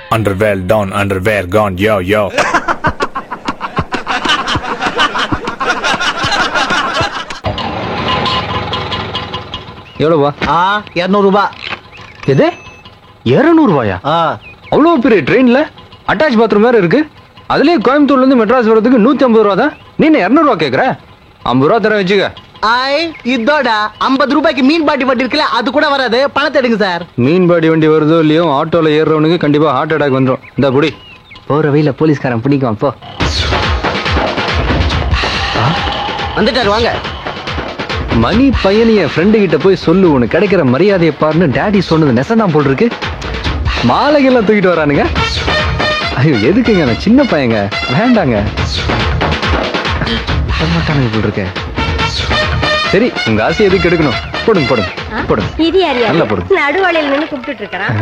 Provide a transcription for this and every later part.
Underwear down, underwear gone, yo, yo. எவ்வளோவா ஆ இரநூறுபா எது இரநூறுவாயா ஆ அவ்வளோ பெரிய ட்ரெயின்ல அட்டாச் பாத்ரூம் வேற இருக்கு அதுலயே கோயம்புத்தூர்ல இருந்து மெட்ராஸ் வரதுக்கு நூத்தி ஐம்பது ரூபா தான் நீ என்ன இரநூறுவா கேக்குற ஐம்பது ரூபா தர வச்சுக்க ஐ இதோட ஐம்பது ரூபாய்க்கு மீன் பாட்டி வட்டி இருக்குல்ல அது கூட வராது பணத்தை எடுங்க சார் மீன்பாடி வண்டி வருதோ இல்லையோ ஆட்டோல ஏறுறவனுக்கு கண்டிப்பா ஹார்ட் அட்டாக் வந்துடும் இந்த புடி போற வழியில போலீஸ்காரன் பிடிக்கும் போ வந்துட்டாரு வாங்க மணி பையன் என் ஃப்ரெண்டு கிட்ட போய் சொல்லு உனக்கு கிடைக்கிற மரியாதையை பாருன்னு டேடி சொன்னது நெசந்தான் போல் இருக்கு மாலைகள்லாம் தூக்கிட்டு வரானுங்க ஐயோ எதுக்குங்க நான் சின்ன பையங்க வேண்டாங்க மாட்டானுங்க போல் இருக்க சரி உங்க ஆசை எதுக்கு எடுக்கணும் போடுங்க போடுங்க போடுங்க இது யார் நல்லா யாரு போடுங்க. நடுவாளையில நின்னு கூப்பிட்டுட்டு இருக்கிறான்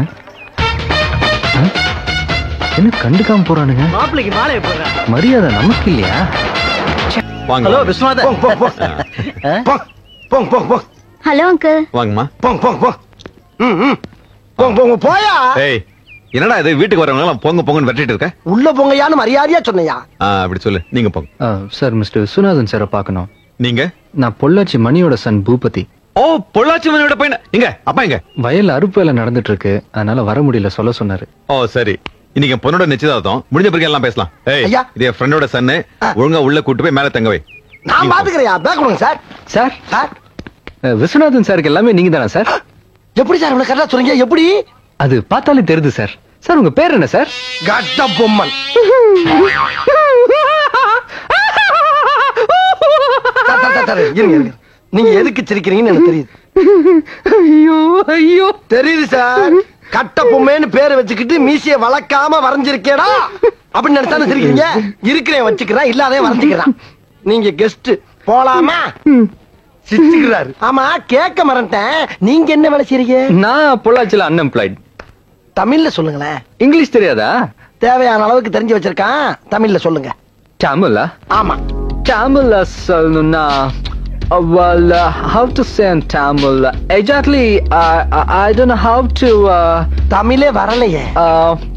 என்ன கண்டுக்காம போறானுங்க மாப்பிளைக்கு மாலை போடுறேன் மரியாதை நமக்கு இல்லையா வாங்க ஹலோ வாங்க. விஸ்வநாதன் போங்க போங்க போங்க ஹலோ அங்கிள் வாங்கம்மா போங்க போங்க போங்க ம் ம் போங்க போங்க போயா ஏய் என்னடா இது வீட்டுக்கு வரவங்க எல்லாம் பொங்க பொங்கன்னு வெட்டிட்டு இருக்க உள்ள போங்கயான்னு மரியாதையா சொன்னையா ஆ, அப்படி சொல்லு நீங்க போங்க சார் மிஸ்டர் விஸ்வநாதன் சாரை பார்க்கணும் நீங்க நான் பொள்ளாச்சி மணியோட சன் பூபதி ஓ பொள்ளாச்சி மனையோட பையன் எங்க அப்பா எங்க வயல்ல அறுப்பு வேலை நடந்துட்டு இருக்கு அதனால வர முடியல சொல்ல சொன்னாரு ஓ சரி இன்னைக்கு என் பொண்ணோட நிச்சயதார்த்தம் முடிஞ்ச பிறகு எல்லாம் பேசலாம் ஏய் ஐயா. இது என் ஃப்ரெண்டோட சன்னு ஒழுங்கா உள்ள கூட்டு போய் மேல தங்க வை நான் பாத்துக்கிறேயா பேக் கொடுங்க சார் சார் சார் அஹ், விஸ்வநாதன் சாருக்கு எல்லாமே நீங்க தானே சார் எப்படி சார் இவ்வளவு கரெக்டா சொல்றீங்க எப்படி அது பார்த்தாலே தெரியுது சார் சார் உங்க பேர் என்ன sir Kattabomman sir, sir, sir, sir, இருங்க, இருங்க. நீங்க எதுக்கு சிரிக்கிறீங்கன்னு எனக்கு தெரியுது ஐயோ ஐயோ தெரியுது சார் கட்ட பொம்மைன்னு பேரை வச்சுக்கிட்டு மீசைய வளர்க்காம வரைஞ்சிருக்கேடா அப்படின்னு நினைச்சானு சிரிக்கிறீங்க இருக்கிறேன் வச்சுக்கிறேன் இல்லாதே வரைஞ்சுக்கிறான் நீங்க கெஸ்ட் போலாமா சிரிச்சுக்கிறாரு ஆமா கேட்க மறந்துட்டேன் நீங்க என்ன வேலை செய்றீங்க நான் பொள்ளாச்சியில அன்எம்ப்ளாய்ட் தமிழ்ல சொல்லுங்களேன் இங்கிலீஷ் தெரியாதா தேவையான அளவுக்கு தெரிஞ்சு வச்சிருக்கான் தமிழ்ல சொல்லுங்க தமிழா ஆமா தமிழ்ல சொல்லணும்னா well uh, how to say in Tamil exactly uh, I I don't know how to uh, தமிழே வரலையே uh,